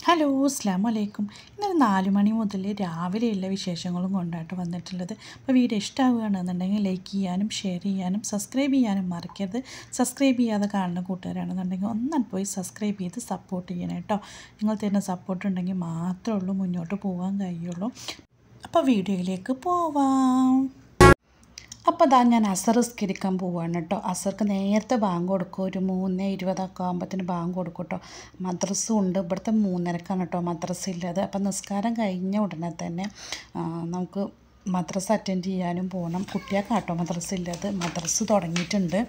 hello അസ്ലാം വലൈക്കും ഇന്നലെ നാല് മണി മുതൽ രാവിലെയുള്ള വിശേഷങ്ങളും കൊണ്ടായിട്ട് വന്നിട്ടുള്ളത് അപ്പോൾ വീഡിയോ ഇഷ്ടമാവുകയാണെന്നുണ്ടെങ്കിൽ ലൈക്ക് ചെയ്യാനും ഷെയർ ചെയ്യാനും സബ്സ്ക്രൈബ് ചെയ്യാനും മറക്കരുത് സബ്സ്ക്രൈബ് ചെയ്യാതെ കാണുന്ന കൂട്ടുകാരാണെന്നുണ്ടെങ്കിൽ ഒന്നാൻ പോയി സബ്സ്ക്രൈബ് ചെയ്ത് സപ്പോർട്ട് ചെയ്യണം കേട്ടോ നിങ്ങൾ തരുന്ന സപ്പോർട്ട് ഉണ്ടെങ്കിൽ മാത്രമേ ഉള്ളൂ മുന്നോട്ട് പോകാൻ കഴിയുള്ളൂ അപ്പോൾ വീഡിയോയിലേക്ക് പോവാം അപ്പോൾ അതാ ഞാൻ അസർ സ്കരിക്കാൻ പോവാണ് കേട്ടോ അസർക്ക് നേരത്തെ ബാങ്ക് കൊടുക്കും ഒരു മൂന്ന് ഇരുപതൊക്കെ ആകുമ്പോഴത്തേന് ബാങ്ക് കൊടുക്കും കേട്ടോ മദ്രസും ഉണ്ട് ഇവിടുത്തെ മൂന്നരക്കാണ് കേട്ടോ മദ്രസ ഇല്ലത് അപ്പം നിസ്കാരം കഴിഞ്ഞ ഉടനെ തന്നെ ആ, നമുക്ക് മദ്രസ അറ്റൻഡ് ചെയ്യാനും പോകണം കുട്ടികൾക്കാട്ടോ മദ്രസ ഇല്ലത് മദ്രസ് തുടങ്ങിയിട്ടുണ്ട്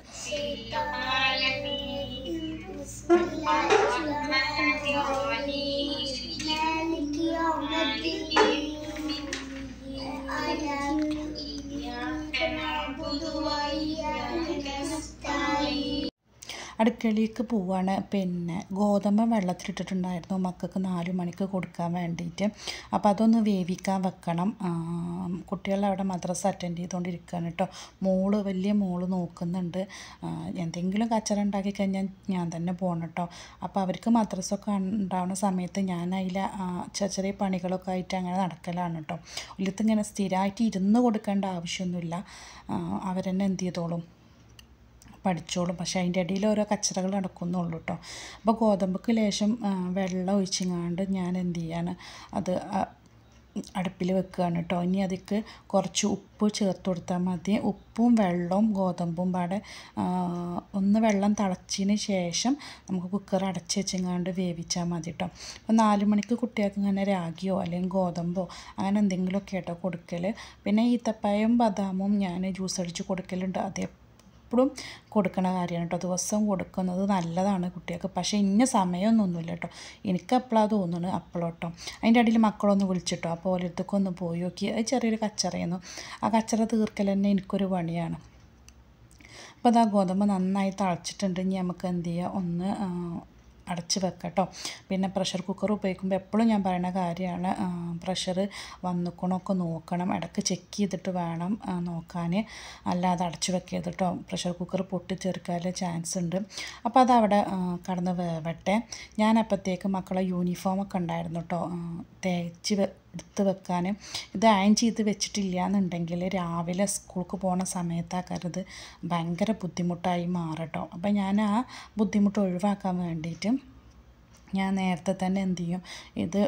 مالك يوم الدين إياك نعبد وإياك نستعين അടുക്കളയിലേക്ക് പോവാണ് പിന്നെ ഗോതമ്പ് വെള്ളത്തിലിട്ടിട്ടുണ്ടായിരുന്നു മക്കൾക്ക് നാല് മണിക്ക് കൊടുക്കാൻ വേണ്ടിയിട്ട് അപ്പോൾ അതൊന്ന് വേവിക്കാൻ വെക്കണം ആ, കുട്ടികൾ അവിടെ മദ്രസ അറ്റൻഡ് ചെയ്തുകൊണ്ടിരിക്കുകയാണ് കേട്ടോ മോള് വലിയ മോള് നോക്കുന്നുണ്ട് ആ, എന്തെങ്കിലും കച്ചറ ഉണ്ടാക്കി കഴിഞ്ഞാൽ ഞാൻ തന്നെ പോകണം കേട്ടോ അപ്പോൾ അവർക്ക് മദ്രസൊക്കെ ഉണ്ടാവുന്ന സമയത്ത് ഞാൻ അതിൽ ചെറിയ ചെറിയ പണികളൊക്കെ ആയിട്ട് അങ്ങനെ നടക്കലാണ് കേട്ടോ ഉള്ളിത്ത് ഇങ്ങനെ സ്ഥിരമായിട്ട് ഇരുന്ന് കൊടുക്കേണ്ട ആവശ്യമൊന്നുമില്ല ആ, അവരെന്നെ എന്ത് ചെയ്തോളും പഠിച്ചോളും പക്ഷേ അതിൻ്റെ ഇടയിൽ ഓരോ കച്ചറകൾ നടക്കുന്നുള്ളൂ കേട്ടോ അപ്പോൾ ഗോതമ്പക്ക് ലേശം ആ, വെള്ളം ഒഴിച്ചിങ്ങാണ്ട് ഞാൻ എന്ത് ചെയ്യാണ് അത് അടുപ്പിൽ വെക്കുകയാണ് കേട്ടോ ഇനി അതിക്ക് കുറച്ച് ഉപ്പ് ചേർത്ത് കൊടുത്താൽ മതി ഉപ്പും വെള്ളവും ഗോതമ്പും പാടെ ആ, ഒന്ന് വെള്ളം തിളച്ചതിന് ശേഷം നമുക്ക് കുക്കർ അടച്ച് വെച്ചെങ്ങാണ്ട് വേവിച്ചാൽ മതി കേട്ടോ അപ്പോൾ നാല് മണിക്ക് കുട്ടികൾക്ക് ഇങ്ങനെ രാഗിയോ അല്ലെങ്കിൽ ഗോതമ്പോ അങ്ങനെ എന്തെങ്കിലുമൊക്കെ കേട്ടോ കൊടുക്കൽ പിന്നെ ഈത്തപ്പഴം ബദാമും ഞാൻ ജ്യൂസ് അടിച്ച് കൊടുക്കലുണ്ട് അതേ എപ്പോഴും കൊടുക്കണ കാര്യമാണ് കേട്ടോ ദിവസം കൊടുക്കുന്നത് നല്ലതാണ് കുട്ടികൾക്ക് പക്ഷേ ഇന്ന സമയമൊന്നുമില്ല കേട്ടോ എനിക്ക് എപ്പോഴാണ് തോന്നുന്നത് അപ്പോഴോട്ടോ അതിൻ്റെ ഇടയിൽ മക്കളൊന്ന് വിളിച്ചിട്ടോ അപ്പോൾ ഓരോരുത്തൊക്കെ ഒന്ന് പോയി നോക്കി അത് ചെറിയൊരു കച്ചറയായിരുന്നു ആ കച്ചറ തീർക്കൽ തന്നെ എനിക്കൊരു പണിയാണ് അപ്പോൾ അതാ ഗോതമ്പ് നന്നായി തളച്ചിട്ടുണ്ട് ഇനി നമുക്ക് എന്ത് ചെയ്യുക ഒന്ന് ആ, അടച്ച് വെക്കാം കേട്ടോ പിന്നെ പ്രഷർ കുക്കർ ഉപയോഗിക്കുമ്പോൾ എപ്പോഴും ഞാൻ പറയുന്ന കാര്യമാണ് പ്രഷർ വന്നിക്കണമൊക്കെ നോക്കണം ഇടയ്ക്ക് ചെക്ക് ചെയ്തിട്ട് വേണം ആ, നോക്കാൻ അല്ലാതെ അടച്ച് വെക്കരുത് കേട്ടോ പ്രഷർ കുക്കർ പൊട്ടിച്ചെറുക്കാനുള്ള ചാൻസ് ഉണ്ട് അപ്പോൾ അതവിടെ ആ, കടന്ന് വേവട്ടെ ഞാൻ അപ്പോഴത്തേക്ക് മക്കളെ യൂണിഫോമൊക്കെ ഉണ്ടായിരുന്നു കേട്ടോ ആ, തേച്ച് വെ എടുത്ത് വെക്കാൻ ഇത് അയൺ ചെയ്ത് വെച്ചിട്ടില്ല എന്നുണ്ടെങ്കിൽ രാവിലെ സ്കൂൾക്ക് പോണ സമയത്താക്കരുത് ഭയങ്കര ബുദ്ധിമുട്ടായി മാറട്ടോ അപ്പം ഞാൻ ആ ബുദ്ധിമുട്ട് ഒഴിവാക്കാൻ വേണ്ടിയിട്ട് ഞാൻ നേരത്തെ തന്നെ എന്ത് ചെയ്യും ഇത്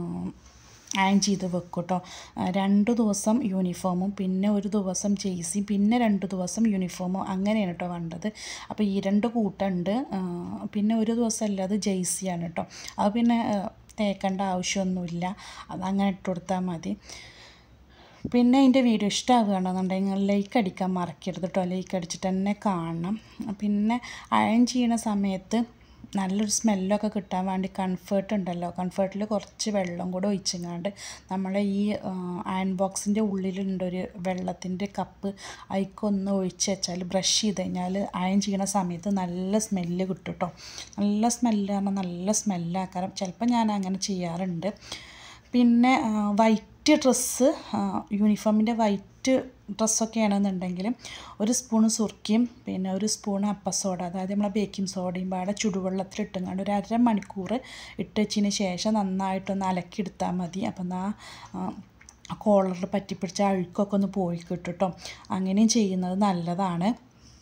അയൺ ചെയ്ത് വെക്കും കേട്ടോ രണ്ട് ദിവസം യൂണിഫോമും പിന്നെ ഒരു ദിവസം ജെയ്സി പിന്നെ രണ്ട് ദിവസം യൂണിഫോമും അങ്ങനെയാണ് കേട്ടോ വേണ്ടത് അപ്പോൾ ഈ രണ്ട് കൂട്ടുണ്ട് ആ, പിന്നെ ഒരു ദിവസം അല്ലാതെ ജെയ്സിയാണ് കേട്ടോ അത് പിന്നെ ആ, തേക്കേണ്ട ആവശ്യമൊന്നുമില്ല അതങ്ങനെ ഇട്ട് കൊടുത്താൽ മതി പിന്നെ എൻ്റെ വീഡിയോ ഇഷ്ടമാവുകയാണെന്നുണ്ടെങ്കിൽ ലൈക്ക് അടിക്കാൻ മറക്കരുത് കേട്ടോ ലൈക്ക് അടിച്ചിട്ട് തന്നെ കാണണം പിന്നെ അയൺ ചെയ്യണ സമയത്ത് നല്ലൊരു സ്മെല്ലൊക്കെ കിട്ടാൻ വേണ്ടി കംഫേർട്ട് ഉണ്ടല്ലോ കംഫേർട്ടിൽ കുറച്ച് വെള്ളം കൂടെ ഒഴിച്ചങ്ങാണ്ട് നമ്മളെ ഈ അയൺ ബോക്സിൻ്റെ ഉള്ളിലുണ്ടൊരു വെള്ളത്തിൻ്റെ കപ്പ് അതിക്കൊന്ന് ഒഴിച്ച് വെച്ചാൽ ബ്രഷ് ചെയ്ത് കഴിഞ്ഞാൽ അയൺ ചെയ്യണ സമയത്ത് നല്ല സ്മെല്ല് കിട്ടും കേട്ടോ നല്ല സ്മെല്ല് പറഞ്ഞാൽ നല്ല സ്മെല്ലാക്കാരം ചിലപ്പോൾ ഞാൻ അങ്ങനെ ചെയ്യാറുണ്ട് പിന്നെ വൈറ്റ് ഡ്രസ്സ് യൂണിഫോമിൻ്റെ വൈറ്റ് ഡ്രസ്സൊക്കെ ആണെന്നുണ്ടെങ്കിൽ ഒരു സ്പൂണ് സുർക്കിയും പിന്നെ ഒരു സ്പൂൺ അപ്പസോഡ അതായത് നമ്മളെ ബേക്കിംഗ് സോഡയും പാടെ ചുടുവെള്ളത്തിൽ ഇട്ടുങ്ങാണ്ട് ഒരു അരമണിക്കൂർ ഇട്ട് വെച്ചതിന് ശേഷം നന്നായിട്ടൊന്ന് അലക്കിയെടുത്താൽ മതി അപ്പം ആ കോളറിൽ പറ്റിപ്പിടിച്ച അഴുക്കൊക്കെ ഒന്ന് പോയി കിട്ടും കേട്ടോ അങ്ങനെയും ചെയ്യുന്നത് നല്ലതാണ്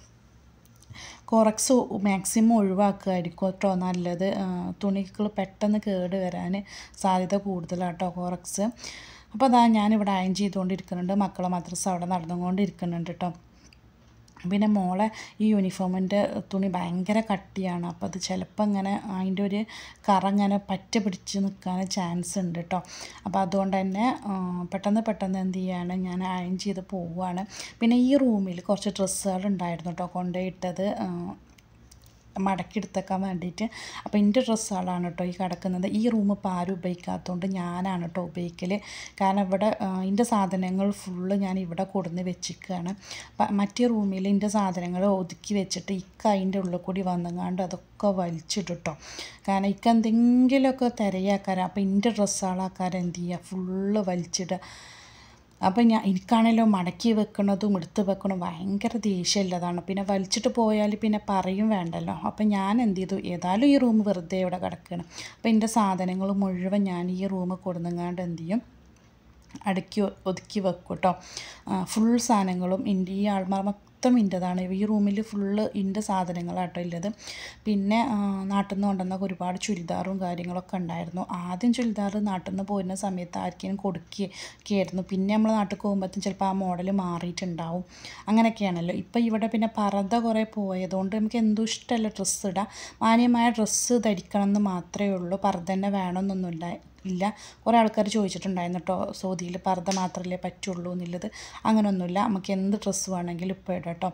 കുറച്ച് മാക്സിമം ഒഴിവാക്കുമായിരിക്കും കേട്ടോ നല്ലത് തുണികൾ പെട്ടെന്ന് കേട് വരാൻ സാധ്യത കൂടുതലാണ് കേട്ടോ കോറക്സ് അപ്പോൾ അതാ ഞാനിവിടെ അയൺ ചെയ്തുകൊണ്ടിരിക്കുന്നുണ്ട് മക്കളെ മദ്രസ അവിടെ നടന്നുകൊണ്ടിരിക്കുന്നുണ്ട് കേട്ടോ പിന്നെ മോളെ ഈ യൂണിഫോമിൻ്റെ തുണി ഭയങ്കര കട്ടിയാണ് അപ്പോൾ അത് ചിലപ്പോൾ ഇങ്ങനെ അതിൻ്റെ ഒരു കറ ഇങ്ങനെ പറ്റ പിടിച്ച് നിൽക്കാൻ ചാൻസ് ഉണ്ട് കേട്ടോ അപ്പോൾ അതുകൊണ്ട് തന്നെ ആ, പെട്ടെന്ന് പെട്ടെന്ന് എന്ത് ചെയ്യാണ് ഞാൻ അയൺ ചെയ്ത് പോവുകയാണ് പിന്നെ ഈ റൂമിൽ കുറച്ച് ഡ്രസ്സുകൾ ഉണ്ടായിരുന്നു കേട്ടോ കൊണ്ടുപോയിട്ടത് ആ, മടക്കി എടുത്തേക്കാൻ വേണ്ടിയിട്ട് അപ്പോൾ എൻ്റെ ഡ്രസ്സുകളാണ് കേട്ടോ ഈ കിടക്കുന്നത് ഈ റൂം ഇപ്പോൾ ആരും ഉപയോഗിക്കാത്തതുകൊണ്ട് ഞാനാണ് കേട്ടോ ഉപയോഗിക്കൽ കാരണം ഇവിടെ ആ, എൻ്റെ സാധനങ്ങൾ ഫുള്ള് ഞാൻ ഇവിടെ കൊടുന്ന് വെച്ചിരിക്കുകയാണ് പ- മറ്റേ റൂമിൽ എൻ്റെ സാധനങ്ങൾ ഒതുക്കി വെച്ചിട്ട് ഇക്ക അതിൻ്റെ ഉള്ളിൽ കൂടി വന്നങ്ങാണ്ട് അതൊക്കെ വലിച്ചിട്ട് കേട്ടോ കാരണം ഇക്ക എന്തെങ്കിലുമൊക്കെ തിരയാക്കാരം അപ്പോൾ എൻ്റെ ഡ്രസ്സുകളാക്കാരം എന്ത് ചെയ്യുക ഫുള്ള് വലിച്ചിടുക അപ്പം ഞാൻ എനിക്കാണല്ലോ മടക്കി വെക്കണതും എടുത്ത് വെക്കണതും ഭയങ്കര ദേഷ്യമുള്ളതാണ് പിന്നെ വലിച്ചിട്ട് പോയാൽ പിന്നെ പറയും വേണ്ടല്ലോ അപ്പം ഞാൻ എന്ത് ചെയ്തു ഏതായാലും ഈ റൂം വെറുതെ ഇവിടെ കിടക്കുകയാണ് അപ്പം എൻ്റെ സാധനങ്ങൾ മുഴുവൻ ഞാൻ ഈ റൂം കൊടുന്നങ്ങാണ്ട് എന്ത് ചെയ്യും അടുക്കി ഒ- ഒതുക്കി വെക്കും കേട്ടോ ഫുൾ സാധനങ്ങളും എൻ്റെ ഈ ആൾമാർ മൊത്തം ഇൻ്റെതാണ് ഈ റൂമിൽ ഫുള്ള് ഇൻ്റെ സാധനങ്ങളാട്ടോ ഉള്ളത് പിന്നെ ആ, നാട്ടിൽ നിന്ന് കൊണ്ടുവന്ന ഒരുപാട് ചുരിദാറും കാര്യങ്ങളൊക്കെ ഉണ്ടായിരുന്നു ആദ്യം ചുരിദാർ നാട്ടിൽ നിന്ന് പോരുന്ന സമയത്ത് ആർക്കെങ്കിലും കൊടുക്കുകയൊക്കെ ആയിരുന്നു പിന്നെ നമ്മൾ നാട്ടിൽ പോകുമ്പോഴത്തേക്കും ചിലപ്പോൾ ആ മോഡൽ മാറിയിട്ടുണ്ടാവും അങ്ങനെയൊക്കെയാണല്ലോ ഇപ്പം ഇവിടെ പിന്നെ പറത കുറേ പോയതുകൊണ്ട് നമുക്ക് എന്തും ഇഷ്ടമല്ല ഡ്രസ്സ് ഇടാം മാന്യമായ ഡ്രസ്സ് ധരിക്കണം എന്ന് മാത്രമേ ഉള്ളൂ പറത തന്നെ വേണമെന്നൊന്നുമില്ല ഇല്ല കുറേ ആൾക്കാർ ചോദിച്ചിട്ടുണ്ടായിരുന്നു കേട്ടോ സൗദിയിൽ പർദ്ദ മാത്രമല്ലേ പറ്റുള്ളൂ എന്നുള്ളത് അങ്ങനെയൊന്നുമില്ല നമുക്ക് എന്ത് ഡ്രസ്സ് വേണമെങ്കിലും ഇപ്പോൾ ഇടാം കേട്ടോ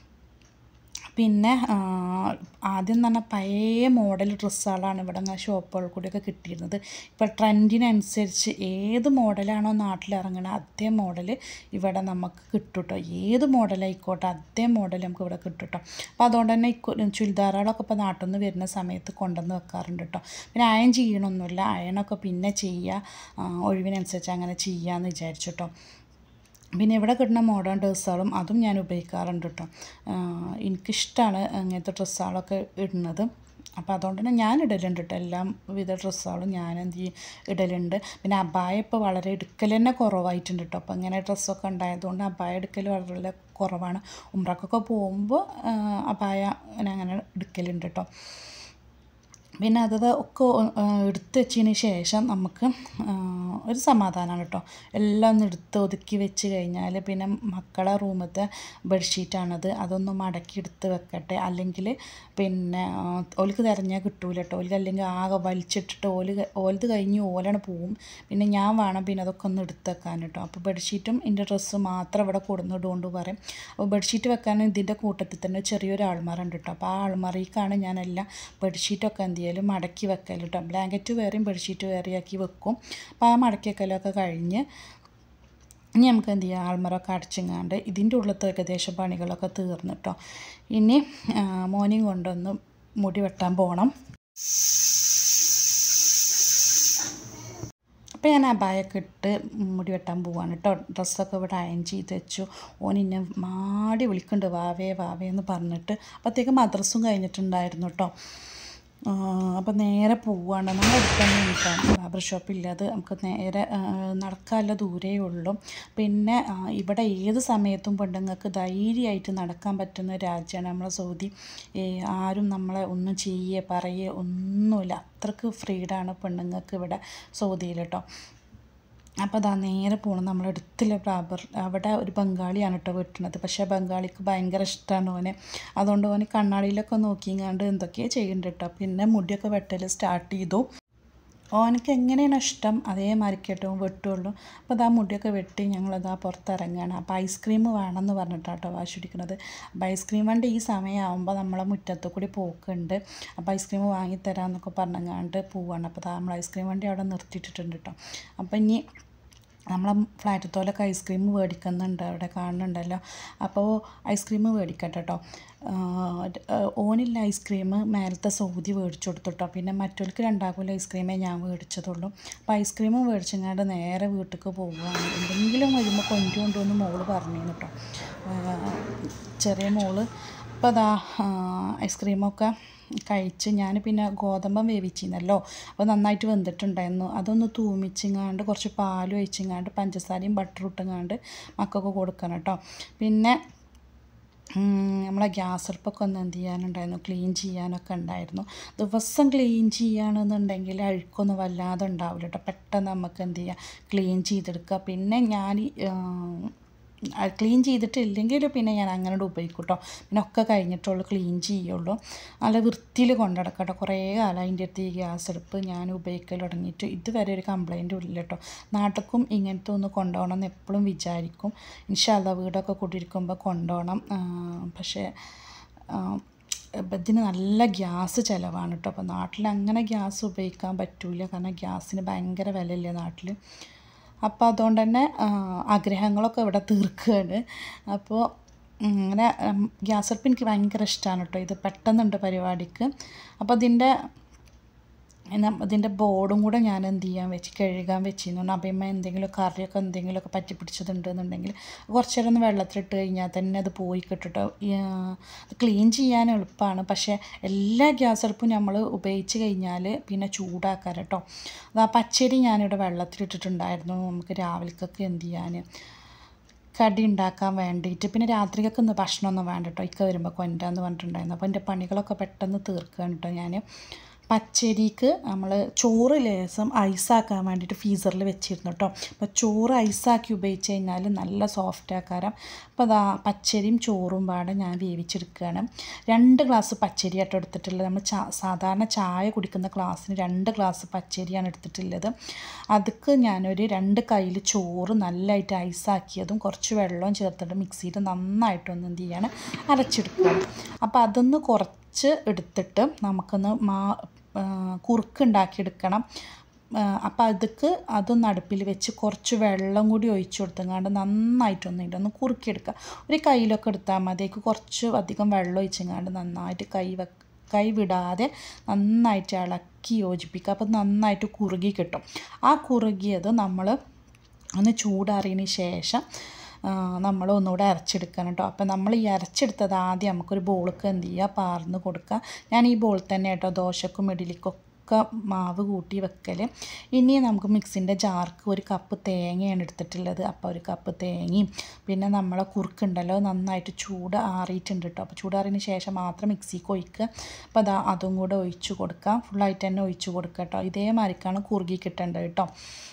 പിന്നെ ആ, ആദ്യം എന്ന് പറഞ്ഞാൽ പഴയ മോഡൽ ഡ്രസ്സുകളാണ് ഇവിടെ അങ്ങനെ ഷോപ്പുകളിൽ കൂടിയൊക്കെ കിട്ടിയിരുന്നത് ഇപ്പോൾ ട്രെൻഡിനനുസരിച്ച് ഏത് മോഡലാണോ നാട്ടിൽ ഇറങ്ങണത് അതേ മോഡൽ ഇവിടെ നമുക്ക് കിട്ടും കേട്ടോ ഏത് മോഡലായിക്കോട്ടെ അതേ മോഡൽ നമുക്ക് ഇവിടെ കിട്ടും കേട്ടോ അപ്പോൾ അതുകൊണ്ട് തന്നെ ഈ കു- ചുരിദാറുകളൊക്കെ ഇപ്പോൾ നാട്ടിൽ നിന്ന് വരുന്ന സമയത്ത് കൊണ്ടുവന്ന് വെക്കാറുണ്ട് കേട്ടോ പിന്നെ അയൺ ചെയ്യണമൊന്നുമില്ല അയണൊക്കെ പിന്നെ ചെയ്യുക ആ, ഒഴിവിനനുസരിച്ച് അങ്ങനെ ചെയ്യാമെന്ന് വിചാരിച്ചു കേട്ടോ പിന്നെ ഇവിടെ കിട്ടുന്ന മോഡേൺ ഡ്രസ്സുകളും അതും ഞാൻ ഉപയോഗിക്കാറുണ്ട് കേട്ടോ ആഹ് എനിക്കിഷ്ടമാണ് അങ്ങനത്തെ ഡ്രസ്സുകളൊക്കെ ഇടുന്നത് അപ്പോൾ അതുകൊണ്ട് തന്നെ ഞാൻ ഇടലുണ്ട് കേട്ടോ എല്ലാം വിധ ഡ്രസ്സുകളും ഞാൻ എന്ത് ചെയ്യും ഇടലുണ്ട് പിന്നെ അബായ ഇപ്പോൾ വളരെ എടുക്കൽ തന്നെ കുറവായിട്ടുണ്ട് കേട്ടോ അപ്പോൾ ഇങ്ങനെ ഡ്രസ്സൊക്കെ ഉണ്ടായതുകൊണ്ട് അബായ എടുക്കൽ വളരെ കുറവാണ് ഉമ്രക്കൊക്കെ പോകുമ്പോൾ അബായ ഞാൻ അങ്ങനെ എടുക്കലുണ്ട് കേട്ടോ പിന്നെ അത് ഒക്കെ ഒ- ആ, എടുത്ത് വെച്ചതിന് ശേഷം നമുക്ക് ആ, ഒരു സമാധാനമാണ് കേട്ടോ എല്ലാം ഒന്ന് എടുത്ത് ഒതുക്കി വെച്ച് കഴിഞ്ഞാൽ പിന്നെ മക്കളെ റൂമത്തെ ബെഡ്ഷീറ്റാണത് അതൊന്ന് മടക്കി എടുത്ത് വെക്കട്ടെ അല്ലെങ്കിൽ പിന്നെ ആ, ഓൽക്ക് തിരഞ്ഞാൽ കിട്ടൂല കേട്ടോ ഓൽക്ക് അല്ലെങ്കിൽ ആകെ വലിച്ചിട്ടിട്ട് ഓല് ക- ഓലത് കഴിഞ്ഞ് ഓലാണ് പോവും പിന്നെ ഞാൻ വേണം പിന്നെ അതൊക്കെ ഒന്ന് എടുത്ത് വെക്കാൻ കേട്ടോ അപ്പോൾ ബെഡ്ഷീറ്റും എൻ്റെ ഡ്രസ്സ് മാത്രം ഇവിടെ കൊടുന്നിടുകൊണ്ട് പറയും അപ്പോൾ ബെഡ്ഷീറ്റ് വെക്കാൻ ഇതിൻ്റെ കൂട്ടത്തിൽ തന്നെ ചെറിയൊരു ആൾമാറുണ്ട് കേട്ടോ അപ്പോൾ ആ ആൾമാറിക്കാണ് ഞാനെല്ലാം ബെഡ്ഷീറ്റൊക്കെ എന്ത് ചെയ്യലും മടക്കി വെക്കൽ കേട്ടോ ബ്ലാങ്കറ്റ് വേറെയും ബെഡ്ഷീറ്റ് വേറെയും ആക്കി വെക്കും അപ്പോൾ ആ മടക്കി വെക്കലൊക്കെ കഴിഞ്ഞ് ഇനി നമുക്ക് എന്ത് ചെയ്യാം ആൾമറൊക്കെ അടച്ചിങ്ങാണ്ട് ഇതിൻ്റെ ഉള്ളിലത്തെ ഏകദേശം പണികളൊക്കെ തീർന്നു കേട്ടോ ഇനി ആ, മോനെയും കൊണ്ടൊന്ന് മുടി വെട്ടാൻ പോകണം അപ്പോൾ ഞാൻ അബായൊക്കെ ഇട്ട് മുടി വെട്ടാൻ പോവാണ് കേട്ടോ ഡ്രസ്സൊക്കെ ഇവിടെ അയൺ ചെയ്ത് വെച്ചു ഓൻ എന്നെ മാടി വിളിക്കുന്നുണ്ട് വാവേ വാവേ എന്ന് പറഞ്ഞിട്ട് അപ്പോഴത്തേക്ക് മദ്രസും കഴിഞ്ഞിട്ടുണ്ടായിരുന്നു കേട്ടോ അപ്പോൾ നേരെ പോവാണ് നമ്മുടെ അടുത്ത് തന്നെ നിൽക്കാം ബാബർ ഷോപ്പില്ല അത് നമുക്ക് നേരെ ആ, നടക്കാനുള്ള ദൂരേ ഉള്ളൂ പിന്നെ ആ, ഇവിടെ ഏത് സമയത്തും പെണ്ണുങ്ങൾക്ക് ധൈര്യമായിട്ട് നടക്കാൻ പറ്റുന്ന ഒരു രാജ്യമാണ് നമ്മളെ സൗദി ഏ, ആരും നമ്മളെ ഒന്നും ചെയ്യേ പറയേ ഒന്നുമില്ല അത്രക്ക് ഫ്രീഡാണ് പെണ്ണുങ്ങൾക്ക് ഇവിടെ സൗദിയിൽ കേട്ടോ അപ്പോൾ അതാ നേരെ പോകണം നമ്മൾ അടുത്തുള്ള ബാബർ അവിടെ ഒരു ബംഗാളിയാണ് കേട്ടോ വെട്ടുന്നത് പക്ഷേ ബംഗാളിക്ക് ഭയങ്കര ഇഷ്ടമാണ് ഓനെ അതുകൊണ്ട് ഓന് കണ്ണാടിയിലൊക്കെ നോക്കിങ്ങാണ്ട് എന്തൊക്കെയോ ചെയ്യുന്നുണ്ട് കേട്ടോ പിന്നെ മുടിയൊക്കെ വെട്ടൽ സ്റ്റാർട്ട് ചെയ്തു ഓനക്ക് എങ്ങനെയാണ് ഇഷ്ടം അതേമാതിരി കേട്ടോ വെട്ടുള്ളൂ അപ്പോൾ അതാ മുടിയൊക്കെ വെട്ടി ഞങ്ങളതാ പുറത്തിറങ്ങുകയാണ് അപ്പോൾ ഐസ്ക്രീം വേണമെന്ന് പറഞ്ഞിട്ടാട്ടോ വാശി പിടിക്കുന്നത് അപ്പോൾ ഐസ്ക്രീം വണ്ടി ഈ സമയമാകുമ്പോൾ നമ്മളെ മുറ്റത്ത് കൂടി പോക്കുണ്ട് അപ്പോൾ ഐസ്ക്രീം വാങ്ങിത്തരാമെന്നൊക്കെ പറഞ്ഞങ്ങാണ്ട് പോവാണ് അപ്പോൾ ദാ നമ്മൾ ഐസ്ക്രീം വണ്ടി അവിടെ നിർത്തിയിട്ടിട്ടുണ്ട് കേട്ടോ അപ്പോൾ ഇനി നമ്മളെ ഫ്ലാറ്റത്തോലൊക്കെ ഐസ്ക്രീം മേടിക്കുന്നുണ്ട് അവിടെ കാണുന്നുണ്ടല്ലോ അപ്പോൾ ഐസ്ക്രീം മേടിക്കട്ടെ കേട്ടോ ഓനില്ല ഐസ്ക്രീം മേലത്തെ സൗദി മേടിച്ചു കൊടുത്തു കേട്ടോ പിന്നെ മറ്റവർക്ക് രണ്ടാക്കൂല ഐസ്ക്രീമേ ഞാൻ മേടിച്ചതുള്ളൂ അപ്പോൾ ഐസ്ക്രീം മേടിച്ചങ്ങാണ്ട് നേരെ വീട്ടിലേക്ക് പോവുകയാണ് എന്തെങ്കിലും വരുമ്പോൾ കൊണ്ടുകൊണ്ടുവന്ന് മോള് പറഞ്ഞിരുന്നു കേട്ടോ ചെറിയ മോള് അപ്പോൾ അതാ ഐസ്ക്രീമൊക്കെ കഴിച്ച് ഞാൻ പിന്നെ ഗോതമ്പം വേവിച്ചിരുന്നല്ലോ അപ്പോൾ നന്നായിട്ട് വെന്തിട്ടുണ്ടായിരുന്നു അതൊന്ന് തൂമിച്ചിങ്ങാണ്ട് കുറച്ച് പാൽ ഒഴിച്ചിങ്ങാണ്ട് പഞ്ചസാരയും ബട്ടറും ഇട്ടുങ്ങാണ്ട് മക്കൾക്ക് കൊടുക്കണം കേട്ടോ പിന്നെ ഉം, നമ്മളെ ഗ്യാസ് അടുപ്പൊക്കെ ഒന്ന് എന്ത് ചെയ്യാനുണ്ടായിരുന്നു ക്ലീൻ ചെയ്യാനൊക്കെ ഉണ്ടായിരുന്നു ദിവസം ക്ലീൻ ചെയ്യുകയാണെന്നുണ്ടെങ്കിൽ അഴുക്കൊന്നും വല്ലാതെ ഉണ്ടാവില്ല കേട്ടോ പെട്ടെന്ന് നമുക്ക് എന്ത് ചെയ്യാം ക്ലീൻ ചെയ്തെടുക്കുക പിന്നെ ഞാൻ ക്ലീൻ ചെയ്തിട്ടില്ലെങ്കിൽ പിന്നെ ഞാൻ അങ്ങനെ ഉപയോഗിക്കും കേട്ടോ പിന്നെ ഒക്കെ കഴിഞ്ഞിട്ടുള്ളൂ ക്ലീൻ ചെയ്യുള്ളൂ നല്ല വൃത്തിയിൽ കൊണ്ടുനടക്കാം കേട്ടോ കുറേ കാലം അതിൻ്റെ അടുത്ത് ഈ ഗ്യാസ് അടുപ്പ് ഞാൻ ഉപയോഗിക്കൽ തുടങ്ങിയിട്ട് ഇതുവരെ ഒരു കംപ്ലൈൻറ്റും ഇല്ല കേട്ടോ നാട്ടിലും ഇങ്ങനത്തെ ഒന്ന് കൊണ്ടുപോകണം എന്ന് എപ്പോഴും വിചാരിക്കും ഇൻഷാല്ല വീടൊക്കെ കൂട്ടിയിരിക്കുമ്പോൾ കൊണ്ടുപോകണം ആ, പക്ഷേ ആ, ഇപ്പം ഇതിന് നല്ല ഗ്യാസ് ചിലവാണ് കേട്ടോ അപ്പോൾ നാട്ടിൽ അങ്ങനെ ഗ്യാസ് ഉപയോഗിക്കാൻ പറ്റൂല കാരണം ഗ്യാസിന് ഭയങ്കര വിലയില്ലേ നാട്ടിൽ അപ്പോൾ അതുകൊണ്ട് തന്നെ ആ, ആഗ്രഹങ്ങളൊക്കെ ഇവിടെ തീർക്കുകയാണ് അപ്പോൾ ഉം, അങ്ങനെ ഉം, ഗ്യാസ് അടുപ്പ് എനിക്ക് ഭയങ്കര ഇഷ്ടമാണ് കേട്ടോ ഇത് പെട്ടെന്നുണ്ട് പരിപാടിക്ക് അപ്പോൾ ഇതിൻ്റെ ഇതിൻ്റെ ബോർഡും കൂടെ ഞാൻ എന്ത് ചെയ്യാൻ വെച്ച് കഴുകാൻ വെച്ചിരുന്നു അപ്പം എന്തെങ്കിലും കറിയൊക്കെ എന്തെങ്കിലുമൊക്കെ പറ്റി പിടിച്ചതുണ്ടെന്നുണ്ടെങ്കിൽ കുറച്ച് നേരം ഒന്ന് വെള്ളത്തിലിട്ട് കഴിഞ്ഞാൽ തന്നെ അത് പോയി കിട്ടിട്ടോ ക്ലീൻ ചെയ്യാൻ എളുപ്പമാണ് പക്ഷേ എല്ലാ ഗ്യാസ് അടുപ്പും നമ്മൾ ഉപയോഗിച്ച് കഴിഞ്ഞാൽ പിന്നെ ചൂടാക്കാൻ കേട്ടോ അത് ആ പച്ചരി ഞാനിവിടെ വെള്ളത്തിലിട്ടിട്ടുണ്ടായിരുന്നു നമുക്ക് രാവിലേക്കൊക്കെ എന്ത് ചെയ്യാൻ കടി ഉണ്ടാക്കാൻ വേണ്ടിയിട്ട് പിന്നെ രാത്രിക്കൊക്കെ ഒന്ന് ഭക്ഷണമൊന്നും വേണ്ട കേട്ടോ ഇക്ക വരുമ്പോൾ കൊണ്ടുവരാന്ന് പറഞ്ഞിട്ടുണ്ടായിരുന്നു അപ്പോൾ എൻ്റെ പണികളൊക്കെ പെട്ടെന്ന് തീർക്കുകയാണ് കേട്ടോ ഞാൻ പച്ചരിക്ക് നമ്മൾ ചോറ് ലേസം ഐസാക്കാൻ വേണ്ടിയിട്ട് ഫ്രീസറിൽ വെച്ചിരുന്നു കേട്ടോ അപ്പോൾ ചോറ് ഐസാക്കി ഉപയോഗിച്ച് കഴിഞ്ഞാൽ നല്ല സോഫ്റ്റ് ആക്കാരം അപ്പോൾ അതാ പച്ചരിയും ചോറും പാടെ ഞാൻ വേവിച്ചെടുക്കുകയാണ് രണ്ട് ഗ്ലാസ് പച്ചരി ആട്ടോ എടുത്തിട്ടുള്ളത് നമ്മൾ ചാ സാധാരണ ചായ കുടിക്കുന്ന ഗ്ലാസ്സിന് രണ്ട് ഗ്ലാസ് പച്ചരിയാണ് എടുത്തിട്ടുള്ളത് അതിക്ക് ഞാനൊരു രണ്ട് കയ്യിൽ ചോറ് നല്ലതായിട്ട് ഐസാക്കിയതും കുറച്ച് വെള്ളവും ചേർത്തിട്ട് മിക്സിയിൽ നന്നായിട്ടൊന്ന് എന്ത് ചെയ്യാണ് അരച്ചെടുക്കുകയാണ് അപ്പോൾ അതൊന്ന് കുറച്ച് എടുത്തിട്ട് നമുക്കൊന്ന് മാ കുറുക്കുണ്ടാക്കിയെടുക്കണം അപ്പോൾ അതുക്ക് അതൊന്ന് അടുപ്പിൽ വെച്ച് കുറച്ച് വെള്ളം കൂടി ഒഴിച്ചു കൊടുത്തങ്ങാണ്ട് നന്നായിട്ടൊന്ന് ഇതൊന്ന് കുറുക്കിയെടുക്കുക ഒരു കയ്യിലൊക്കെ എടുത്താൽ മതി അതിലേക്ക് കുറച്ച് അധികം വെള്ളം ഒഴിച്ചങ്ങാണ്ട് നന്നായിട്ട് കൈ വെ കൈ വിടാതെ നന്നായിട്ട് ഇളക്കി യോജിപ്പിക്കുക അപ്പോൾ നന്നായിട്ട് കുറുകി കിട്ടും ആ കുറുകിയത് നമ്മൾ ഒന്ന് ചൂടാറിയതിന് ശേഷം നമ്മൾ ഒന്നുകൂടെ അരച്ചെടുക്കണം കേട്ടോ അപ്പോൾ നമ്മൾ ഈ അരച്ചെടുത്തത് ആദ്യം നമുക്കൊരു ബോൾക്ക് എന്ത് ചെയ്യുക പാർന്ന് കൊടുക്കുക ഞാൻ ഈ ബോൾ തന്നെ കേട്ടോ ദോശക്കും ഇഡലിക്കും ഒക്കെ മാവ് കൂട്ടി വെക്കൽ ഇനി നമുക്ക് മിക്സിൻ്റെ ജാർക്ക് ഒരു കപ്പ് തേങ്ങയാണ് എടുത്തിട്ടുള്ളത് അപ്പോൾ ഒരു കപ്പ് തേങ്ങയും പിന്നെ നമ്മളെ കുറുക്കുണ്ടല്ലോ നന്നായിട്ട് ചൂട് ആറിയിട്ടുണ്ട് കേട്ടോ അപ്പോൾ ചൂടാറിയതിന് ശേഷം മാത്രം മിക്സിക്ക് ഒഴിക്കുക അപ്പോൾ അതാ അതും കൂടെ ഒഴിച്ച് കൊടുക്കാം ഫുള്ളായിട്ട് തന്നെ ഒഴിച്ച് കൊടുക്കുക കേട്ടോ ഇതേമാതിരിക്കാണ് കുറുകി കിട്ടേണ്ടത് കേട്ടോ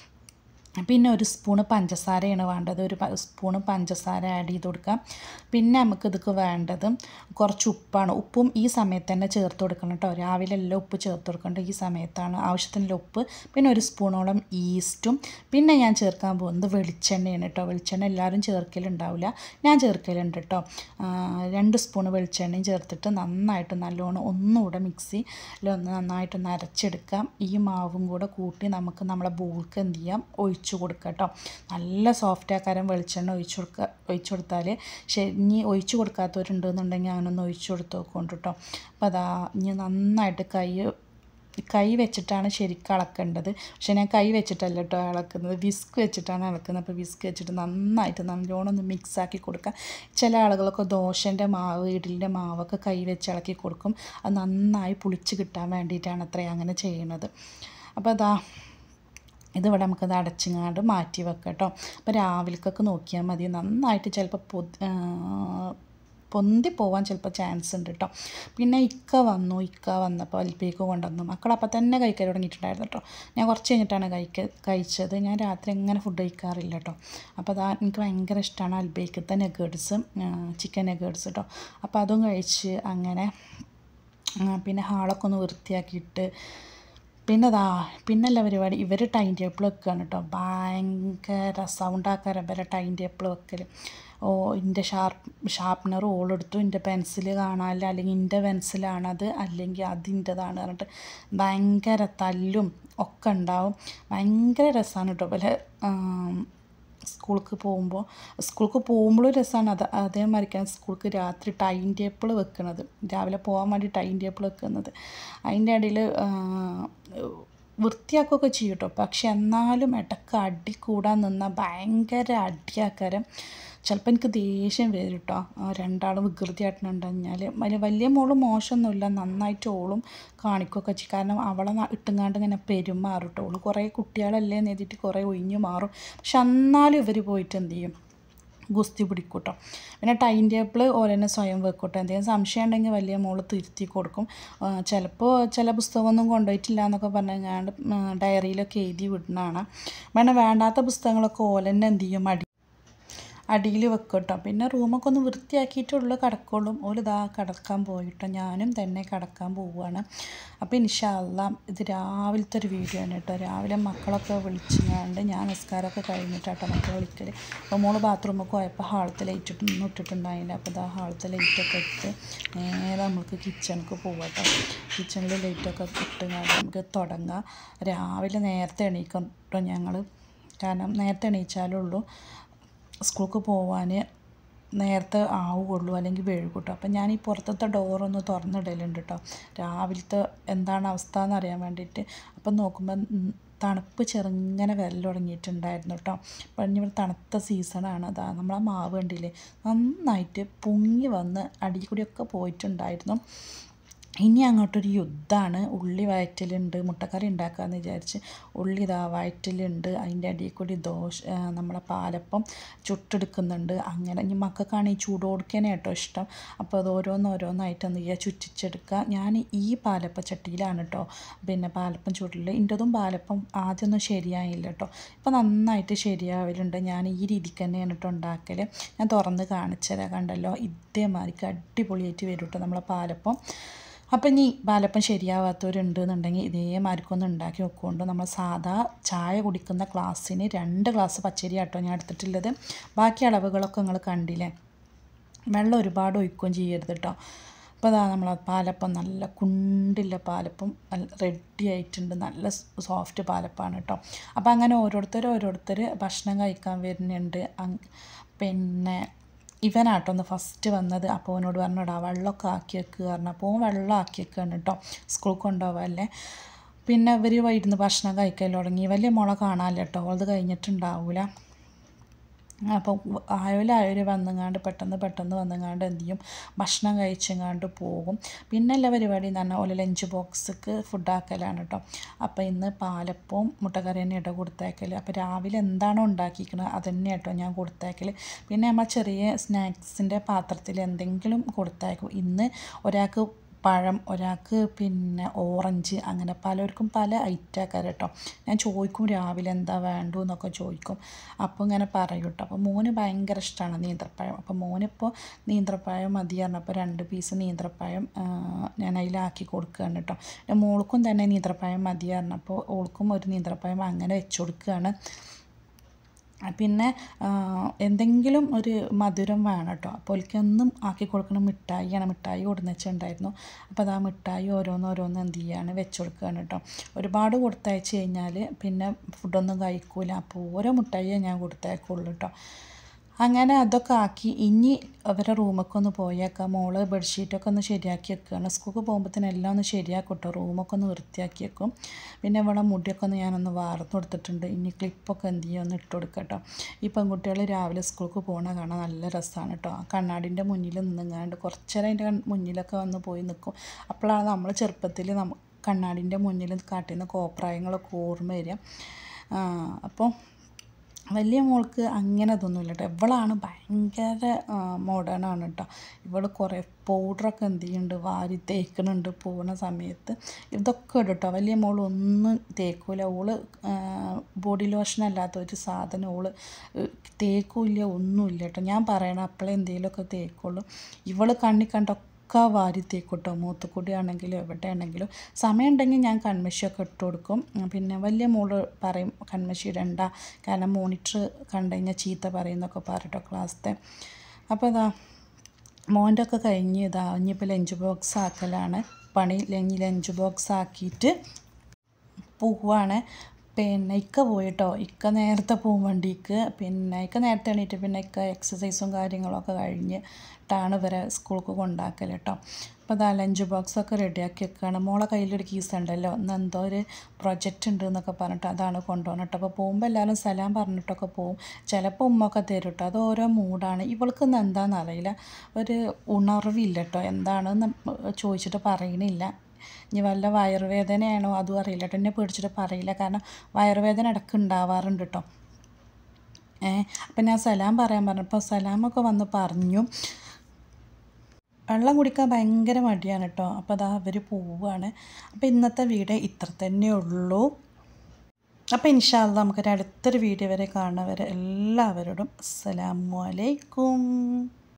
പിന്നെ ഒരു സ്പൂണ് പഞ്ചസാരയാണ് വേണ്ടത് ഒരു സ്പൂണ് പഞ്ചസാര ആഡ് ചെയ്ത് കൊടുക്കാം പിന്നെ നമുക്ക് ഇതൊക്കെ വേണ്ടത് കുറച്ച് ഉപ്പാണ് ഉപ്പും ഈ സമയത്ത് തന്നെ ചേർത്ത് കൊടുക്കണം കേട്ടോ രാവിലെ എല്ലാം ഉപ്പ് ചേർത്ത് കൊടുക്കേണ്ടത് ഈ സമയത്താണ് ആവശ്യത്തിനുള്ള ഉപ്പ് പിന്നെ ഒരു സ്പൂണോളം ഈസ്റ്റും പിന്നെ ഞാൻ ചേർക്കാൻ പോകുന്നത് വെളിച്ചെണ്ണയാണ് കേട്ടോ വെളിച്ചെണ്ണ എല്ലാവരും ചേർക്കലുണ്ടാവില്ല ഞാൻ ചേർക്കലുണ്ട് കേട്ടോ രണ്ട് സ്പൂണ് വെളിച്ചെണ്ണയും ചേർത്തിട്ട് നന്നായിട്ട് നല്ലോണം ഒന്നുകൂടെ മിക്സിയിലൊന്ന് നന്നായിട്ടൊന്ന് അരച്ചെടുക്കാം ഈ മാവും കൂടെ കൂട്ടി നമുക്ക് നമ്മളെ ബോൾക്ക് എന്ത് ചെയ്യാം ഒഴിച്ച് ഒഴിച്ച് കൊടുക്കുക കേട്ടോ നല്ല സോഫ്റ്റ് ആക്കാരം വെളിച്ചെണ്ണ ഒഴിച്ച് കൊടുക്കുക ഒഴിച്ച് കൊടുത്താൽ ശരി ഇനി ഒഴിച്ച് കൊടുക്കാത്തവരുണ്ടെന്നുണ്ടെങ്കിൽ അങ്ങനൊന്ന് ഒഴിച്ച് കൊടുത്ത് നോക്കൊണ്ട് കേട്ടോ അപ്പോൾ അതാ ഇനി നന്നായിട്ട് കൈ കൈ വെച്ചിട്ടാണ് ശരിക്കും അളക്കേണ്ടത് പക്ഷേ ഞാൻ കൈ വെച്ചിട്ടല്ല കേട്ടോ ഇളക്കുന്നത് വിസ്ക് വെച്ചിട്ടാണ് ഇളക്കുന്നത് അപ്പോൾ വിസ്ക് വെച്ചിട്ട് നന്നായിട്ട് നല്ലോണം ഒന്ന് മിക്സ് ആക്കി കൊടുക്കുക ചില ആളുകളൊക്കെ ദോശൻ്റെ മാവ് ഇഡലിൻ്റെ മാവൊക്കെ കൈ വെച്ച് ഇളക്കി കൊടുക്കും അത് നന്നായി പുളിച്ച് കിട്ടാൻ വേണ്ടിയിട്ടാണ് അത്രയും അങ്ങനെ ചെയ്യുന്നത് അപ്പോൾ അതാ ഇതിവിടെ നമുക്കത് അടച്ചിങ്ങാണ്ട് മാറ്റി വെക്കാം കേട്ടോ അപ്പോൾ രാവിലേക്കൊക്കെ നോക്കിയാൽ മതി നന്നായിട്ട് ചിലപ്പോൾ പൊ പൊന്തി പോവാൻ ചിലപ്പോൾ ചാൻസ് ഉണ്ട് കേട്ടോ പിന്നെ ഇക്ക വന്നു ഇക്ക വന്നപ്പോൾ അൽപ്പേക്ക് കൊണ്ടുവന്നു മക്കളപ്പം തന്നെ കഴിക്കാൻ തുടങ്ങിയിട്ടുണ്ടായിരുന്നു കേട്ടോ ഞാൻ കുറച്ച് കഴിഞ്ഞിട്ടാണ് കഴിക്ക കഴിച്ചത് ഞാൻ രാത്രി എങ്ങനെ ഫുഡ് കഴിക്കാറില്ല കേട്ടോ അപ്പോൾ അതാ എനിക്ക് ഭയങ്കര ഇഷ്ടമാണ് അൽബേക്കത്തെ നെഗേഡ്സ് ചിക്കൻ നെഗേഡ്സ് കേട്ടോ അപ്പോൾ അതും കഴിച്ച് അങ്ങനെ പിന്നെ ഹാളൊക്കെ ഒന്ന് വൃത്തിയാക്കിയിട്ട് പിന്നെ അതാ പിന്നല്ല പരിപാടി ഇവർ ടൈം ടേബിൾ വെക്കുകയാണ് കേട്ടോ ഭയങ്കര സൗണ്ടാക്കാരം ഇവരെ ടൈം ടേബിൾ വെക്കൽ ഓ എൻ്റെ ഷാർപ്പ് ഷാർപ്പ്നർ ഓളെടുത്തു എൻ്റെ പെൻസിൽ കാണാനില്ല അല്ലെങ്കിൽ എൻ്റെ പെൻസിലാണത് അല്ലെങ്കിൽ അതിൻ്റെതാണ് പറഞ്ഞിട്ട് ഭയങ്കര തല്ലും ഒക്കെ ഉണ്ടാവും ഭയങ്കര രസമാണ് കേട്ടോ പോലെ സ്കൂൾക്ക് പോകുമ്പോൾ സ്കൂൾക്ക് പോകുമ്പോഴും രസമാണ് അത് അതേമാതിരിക്കാണ് സ്കൂൾക്ക് രാത്രി ടൈം ടേബിൾ വെക്കുന്നത് രാവിലെ പോകാൻ വേണ്ടി ടൈം ടേബിൾ വെക്കുന്നത് അതിൻ്റെ ഇടയിൽ വൃത്തിയാക്കുകയൊക്കെ ചെയ്യും കേട്ടോ പക്ഷെ എന്നാലും ഇടയ്ക്ക് അടി കൂടാൻ നിന്നാൽ ഭയങ്കര അടിയാക്കാരം ചിലപ്പോൾ എനിക്ക് ദേഷ്യം വരും കേട്ടോ രണ്ടാളും വികൃതിയായിട്ടുണ്ടെങ്കിൽ വലിയ വലിയ മോള് മോശമൊന്നുമില്ല നന്നായിട്ട് ഓളും കാണിക്കുകയൊക്കെ ചെയ്യും കാരണം അവളെ ഇട്ടുങ്ങാണ്ട് ഇങ്ങനെ പെരുമാറും കേട്ടോ ഓള് കുറേ കുട്ടികളല്ലേ എന്ന് എഴുതിയിട്ട് കുറേ ഒഴിഞ്ഞു മാറും പക്ഷെ എന്നാലും ഇവർ പോയിട്ട് എന്ത് ചെയ്യും ഗുസ്തി പിടിക്കും കേട്ടോ പിന്നെ ടൈം ടേബിൾ ഓരോന്നെ സ്വയം വെക്കട്ടെ എന്തെങ്കിലും സംശയം ഉണ്ടെങ്കിൽ വലിയ മോള് തിരുത്തി കൊടുക്കും ചിലപ്പോൾ ചില പുസ്തകമൊന്നും കൊണ്ടുപോയിട്ടില്ല എന്നൊക്കെ പറഞ്ഞു ഞാൻ ഡയറിയിലൊക്കെ എഴുതി വിടുന്നതാണ് പിന്നെ വേണ്ടാത്ത പുസ്തകങ്ങളൊക്കെ ഓലെന്നെ എന്ത് ചെയ്യും അടി അടിയിൽ വെക്കും കേട്ടോ പിന്നെ റൂമൊക്കെ ഒന്ന് വൃത്തിയാക്കിയിട്ടുള്ളൂ കിടക്കുള്ളൂ ഓലിതാ കിടക്കാൻ പോയിട്ടോ ഞാനും തന്നെ കിടക്കാൻ പോവുകയാണ് അപ്പോൾ ഇൻഷാല്ല ഇത് രാവിലത്തെ ഒരു വീഡിയോ ആണ് കേട്ടോ രാവിലെ മക്കളൊക്കെ വിളിച്ചുകൊണ്ട് ഞാൻ നിസ്കാരമൊക്കെ കഴിഞ്ഞിട്ടാട്ടോ മക്കളെ വിളിക്കൽ അപ്പോൾ മോള് ബാത്റൂമൊക്കെ പോയപ്പോൾ ഹാളത്തെ ലൈറ്റ് ഇട്ടൊന്നും ഇട്ടിട്ടുണ്ടായില്ല അപ്പോൾ ഇതാ ഹാളത്തെ ലൈറ്റൊക്കെ ഇട്ട് നേരെ നമുക്ക് കിച്ചണിക്ക് പോവാട്ടോ കിച്ചണിൽ ലൈറ്റൊക്കെ ഇട്ട് നമുക്ക് തുടങ്ങാം രാവിലെ നേരത്തെ എണീക്കും കേട്ടോ ഞങ്ങൾ കാരണം നേരത്തെ എണീച്ചാലുള്ളൂ സ്കൂൾക്ക് പോവാൻ നേരത്തെ ആവുകയുള്ളൂ അല്ലെങ്കിൽ വെഴുകൂട്ടോ അപ്പം ഞാൻ ഈ പുറത്തത്തെ ഡോറൊന്ന് തുറന്നിടലുണ്ട് കേട്ടോ രാവിലത്തെ എന്താണ് അവസ്ഥ എന്ന് അറിയാൻ വേണ്ടിയിട്ട് അപ്പം നോക്കുമ്പോൾ ഉം, തണുപ്പ് ചെറുങ്ങനെ വരൽ തുടങ്ങിയിട്ടുണ്ടായിരുന്നു കേട്ടോ അപ്പം ഇനി ഇവിടെ തണുത്ത സീസണാണ് അതാ നമ്മളെ മാവ് കണ്ടില്ലേ നന്നായിട്ട് പൊങ്ങി വന്ന് അടിയിൽ കൂടിയൊക്കെ പോയിട്ടുണ്ടായിരുന്നു ഇനി അങ്ങോട്ടൊരു യുദ്ധമാണ് ഉള്ളി വയറ്റലുണ്ട് മുട്ടക്കറി ഉണ്ടാക്കാമെന്ന് വിചാരിച്ച് ഉള്ളി ഇതാ വയറ്റലുണ്ട് അതിൻ്റെ അടിയിൽ കൂടി ദോശ ആ, നമ്മളെ പാലപ്പം ചുട്ടെടുക്കുന്നുണ്ട് അങ്ങനെ ഇനി മക്കൾക്കാണ് ഈ ചൂടോടുക്കനെ കേട്ടോ ഇഷ്ടം അപ്പോൾ അത് ഓരോന്ന് ഓരോന്നായിട്ട് എന്ത് ചെയ്യുക ചുറ്റിച്ചെടുക്കുക ഞാൻ ഈ പാലപ്പ ചട്ടിയിലാണ് കേട്ടോ പിന്നെ പാലപ്പം ചുടൽ എൻ്റെതും പാലപ്പം ആദ്യമൊന്നും ശരിയായില്ല കേട്ടോ ഇപ്പോൾ നന്നായിട്ട് ശരിയാവലുണ്ട് ഞാൻ ഈ രീതിക്ക് തന്നെയാണ് കേട്ടോ ഉണ്ടാക്കൽ ഞാൻ തുറന്ന് കാണിച്ചു തരാം കണ്ടല്ലോ ഇതേമാതിരിക്ക് അടിപൊളിയായിട്ട് വരും കേട്ടോ നമ്മളെ പാലപ്പം അപ്പം ഇനി പാലപ്പം ശരിയാവാത്തവരുണ്ട് എന്നുണ്ടെങ്കിൽ ഇതേമാതിരിക്കൊന്ന് ഉണ്ടാക്കി വെക്കുകൊണ്ട് നമ്മൾ സാധാ ചായ കുടിക്കുന്ന ഗ്ലാസ്സിന് രണ്ട് ഗ്ലാസ് പച്ചരി ആട്ടോ ഞാൻ എടുത്തിട്ടുള്ളത് ബാക്കി അളവുകളൊക്കെ നിങ്ങൾ കണ്ടില്ലേ വെള്ളം ഒരുപാട് ഒഴിക്കുകയും ചെയ്യരുത് കേട്ടോ അപ്പോൾ അതാ നമ്മൾ പാലപ്പം നല്ല കുണ്ടില്ല പാലപ്പം നല്ല റെഡി ആയിട്ടുണ്ട് നല്ല സോഫ്റ്റ് പാലപ്പാണ് കേട്ടോ അപ്പോൾ അങ്ങനെ ഓരോരുത്തർ ഓരോരുത്തർ ഭക്ഷണം കഴിക്കാൻ വരുന്നുണ്ട് അങ് പിന്നെ ഇവനാട്ടോ ഒന്ന് ഫസ്റ്റ് വന്നത് അപ്പോൾ അവനോട് പറഞ്ഞോടാ വെള്ളമൊക്കെ ആക്കി വെക്കുക പറഞ്ഞു അപ്പോൾ ഓൻ വെള്ളം ആക്കി വെക്കുകയാണ് കേട്ടോ സ്കൂളിൽ കൊണ്ടുപോകാല്ലേ പിന്നെ ഇവർ ഇരുന്ന് ഭക്ഷണം കഴിക്കാൻ തുടങ്ങി വലിയ മുള കാണാമല്ലോ കേട്ടോ അത് കഴിഞ്ഞിട്ടുണ്ടാവില്ല അപ്പോൾ ആയോല ആയോല് വന്നങ്ങാണ്ട് പെട്ടെന്ന് പെട്ടെന്ന് വന്നങ്ങാണ്ട് എന്ത് ചെയ്യും ഭക്ഷണം കഴിച്ചങ്ങാണ്ട് പോകും പിന്നെ എല്ലാ പരിപാടി എന്ന് പറഞ്ഞാൽ ഓല ലഞ്ച് ബോക്സിക്ക് ഫുഡാക്കലാണ് കേട്ടോ അപ്പോൾ ഇന്ന് പാലപ്പവും മുട്ടക്കറി തന്നെ കേട്ടോ കൊടുത്തേക്കൽ അപ്പോൾ രാവിലെ എന്താണോ ഉണ്ടാക്കിയിരിക്കുന്നത് അത് തന്നെ കേട്ടോ ഞാൻ കൊടുത്തേക്കൽ പിന്നെ നമ്മൾ ചെറിയ സ്നാക്സിൻ്റെ പാത്രത്തിൽ എന്തെങ്കിലും കൊടുത്തേക്കും ഇന്ന് ഒരാൾക്ക് പഴം ഒരാൾക്ക് പിന്നെ ഓറഞ്ച് അങ്ങനെ പലർക്കും പല ഐറ്റാക്കാർ കേട്ടോ ഞാൻ ചോദിക്കും രാവിലെ എന്താ വേണ്ടു എന്നൊക്കെ ചോദിക്കും അപ്പോൾ ഇങ്ങനെ പറയും കേട്ടോ അപ്പോൾ മോന് ഭയങ്കര ഇഷ്ടമാണ് നീന്തപ്പഴം അപ്പോൾ മോനിപ്പോൾ നീന്തപ്പഴം മതി പറഞ്ഞപ്പോൾ രണ്ട് പീസ് നീന്തപ്പഴം ആ, ഞാൻ അതിലാക്കി കൊടുക്കുകയാണ് കേട്ടോ പിന്നെ മോൾക്കും തന്നെ നീന്തപ്പഴം മതി പറഞ്ഞപ്പോൾ ഓൾക്കും ഒരു നീന്തപ്പഴം അങ്ങനെ വെച്ച് കൊടുക്കുകയാണ് പിന്നെ ആ, എന്തെങ്കിലും ഒരു മധുരം വേണം കേട്ടോ അപ്പോൾ ഒരിക്കലും ആക്കി കൊടുക്കുന്ന മിഠായിയാണ് മിഠായി കൊടുന്ന് വെച്ചിട്ടുണ്ടായിരുന്നു അപ്പോൾ അത് ആ മിഠായി ഓരോന്ന് ഓരോന്ന് എന്ത് ചെയ്യാണ് വെച്ച് കൊടുക്കുകയാണ് കേട്ടോ ഒരുപാട് കൊടുത്തയച്ച് കഴിഞ്ഞാൽ പിന്നെ ഫുഡൊന്നും കഴിക്കൂല അപ്പോൾ ഓരോ മിഠായിയേ ഞാൻ കൊടുത്തയക്കുള്ളൂ കേട്ടോ അങ്ങനെ അതൊക്കെ ആക്കി ഇനി അവരെ റൂമൊക്കെ ഒന്ന് പോയേക്കാം മോള് ബെഡ്ഷീറ്റൊക്കെ ഒന്ന് ശരിയാക്കി വെക്കുകയാണ് സ്കൂൾക്ക് പോകുമ്പോഴത്തേനും എല്ലാം ഒന്ന് ശരിയാക്കും കേട്ടോ റൂമൊക്കെ ഒന്ന് വൃത്തിയാക്കി വെക്കും പിന്നെ ഇവിടെ മുടിയൊക്കെ ഒന്ന് ഞാനൊന്ന് വാർന്നു കൊടുത്തിട്ടുണ്ട് ഇനി ക്ലിപ്പൊക്കെ എന്ത് ചെയ്യുക ഒന്ന് ഇട്ട് കൊടുക്കുക കേട്ടോ ഈ പെൺകുട്ടികൾ രാവിലെ സ്കൂൾക്ക് പോകണ കാണാൻ നല്ല രസമാണ് കേട്ടോ ആ കണ്ണാടിൻ്റെ മുന്നിൽ നിന്നങ്ങാണ്ട് കുറച്ചേരം അതിൻ്റെ മുന്നിലൊക്കെ വന്ന് പോയി നിൽക്കും അപ്പോഴാണ് നമ്മൾ ചെറുപ്പത്തിൽ നമ്മ കണ്ണാടിൻ്റെ മുന്നിൽ കാട്ടുന്ന കോപ്രായങ്ങളൊക്കെ ഓർമ്മ വരിക ആ, അപ്പോൾ വലിയ മോൾക്ക് അങ്ങനെ ഇതൊന്നുമില്ല കേട്ടോ ഇവളാണ് ഭയങ്കര മോഡേൺ ആണ് കേട്ടോ ഇവൾ കുറേ പൗഡറൊക്കെ എന്ത് ചെയ്യുന്നുണ്ട് വാരി തേക്കുന്നുണ്ട് പോകുന്ന സമയത്ത് ഇതൊക്കെ ഇടും കേട്ടോ വലിയ മോൾ ഒന്നും തേക്കൂല ഓള് ബോഡി ലോഷൻ അല്ലാത്ത ഒരു സാധനം ഓള് തേക്കൂല ഒന്നുമില്ല കേട്ടോ ഞാൻ പറയണം അപ്പോഴേ എന്തെങ്കിലുമൊക്കെ തേക്കുള്ളൂ ഇവൾ കണ്ണി കണ്ടൊക്കെ ഒക്കെ വാരി തേക്കൂട്ടോ മൂത്തുക്കുടി ആണെങ്കിലും എവിടെ ആണെങ്കിലും സമയം ഉണ്ടെങ്കിൽ ഞാൻ കൺമഷിയൊക്കെ ഇട്ട് കൊടുക്കും ഉം, പിന്നെ വലിയ മോള് പറയും കൺമഷി ഇടണ്ട കാരണം മോണിറ്റർ കണ്ടു കഴിഞ്ഞാൽ ചീത്ത പറയുന്നൊക്കെ പറയട്ടോ ക്ലാസ്സിത്തെ അപ്പോൾ ഇതാ മോൻ്റെ ഒക്കെ കഴിഞ്ഞ് ഇതാ ഇനിയിപ്പോൾ ലഞ്ച് ബോക്സ് ആക്കലാണ് പണി ലഞ്ച് ലഞ്ച് ബോക്സ് ആക്കിയിട്ട് പോവാണ് പിന്നെ ഇക്ക പോയിട്ടോ ഇക്ക നേരത്തെ പോകും വണ്ടിക്ക് പിന്നെ ഇക്ക നേരത്തെ എണീറ്റ് പിന്നെ ഇക്ക എക്സസൈസും കാര്യങ്ങളൊക്കെ കഴിഞ്ഞിട്ടാണ് ഇവരെ സ്കൂൾക്ക് കൊണ്ടാക്കൽ കേട്ടോ അപ്പോൾ അതാ ലഞ്ച് ബോക്സൊക്കെ റെഡിയാക്കി വെക്കുകയാണ് മോളെ കയ്യിലൊരു കീസ് ഉണ്ടല്ലോ ഇന്ന് എന്തോ ഒരു പ്രൊജക്റ്റ് ഉണ്ട് എന്നൊക്കെ പറഞ്ഞിട്ട് അതാണ് കൊണ്ടുപോകണം കേട്ടോ അപ്പോൾ പോകുമ്പോൾ എല്ലാവരും സലാം പറഞ്ഞിട്ടൊക്കെ പോകും ചിലപ്പോൾ ഉമ്മൊക്കെ തരും കേട്ടോ അത് ഓരോ മൂഡാണ് ഇവൾക്ക് ഇന്ന് എന്താണെന്ന് അറിയില്ല ഒരു ഉണർവില്ല കേട്ടോ എന്താണെന്ന് ചോദിച്ചിട്ട് പറയണില്ല ഇനി വല്ല വയറുവേദനയാണോ അതും അറിയില്ല കേട്ടോ എന്നെ പേടിച്ചിട്ട് പറയില്ല കാരണം വയറുവേദന ഇടയ്ക്ക് ഉണ്ടാവാറുണ്ട് കേട്ടോ ഏ അപ്പം ഞാൻ സലാം പറയാൻ പറഞ്ഞപ്പോൾ സലാമൊക്കെ വന്ന് പറഞ്ഞു വെള്ളം കുടിക്കാൻ ഭയങ്കര മടിയാണ് കേട്ടോ അപ്പോൾ അതാ അവർ പോവുകയാണ് അപ്പോൾ ഇന്നത്തെ വീഡിയോ ഇത്ര തന്നെ ഉള്ളൂ അപ്പോൾ ഇൻഷാല്ല നമുക്കൊരു അടുത്തൊരു വീഡിയോ വരെ കാണുന്നവരെ എല്ലാവരോടും അസ്സലാമു അലൈക്കും